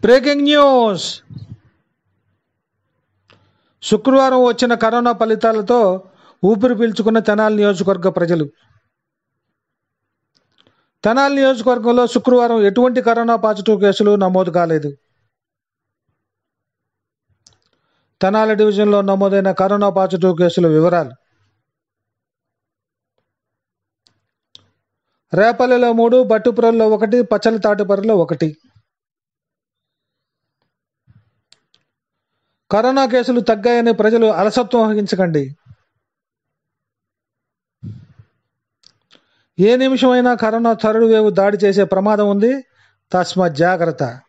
breaking news శుక్రవారం వచ్చిన corona ఫలితాలతో ఊపిరి పీల్చుకున్న తెనాలి నియోజకవర్గ ప్రజలు తెనాలి నియోజకవర్గంలో శుక్రవారం ఎటువంటి కరోనా పాజిటివ్ కేసులు నమోదు కాలేదు తెనాలి డివిజన్లో నమోదైన కరోనా పాజిటివ్ కేసుల వివరాలు రేపల్లిలో మూడు బట్టుపురంలో ఒకటి పచ్చల తాటిపర్రిలో ఒకటి కరోనా కేసులు తగ్గాయని ప్రజలు అలసత్వం వహించకండి ఏ నిమిషమైనా కరోనా థర్డ్ వేవ్ దాడి చేసే ప్రమాదం ఉంది తస్మాత్ జాగ్రత్త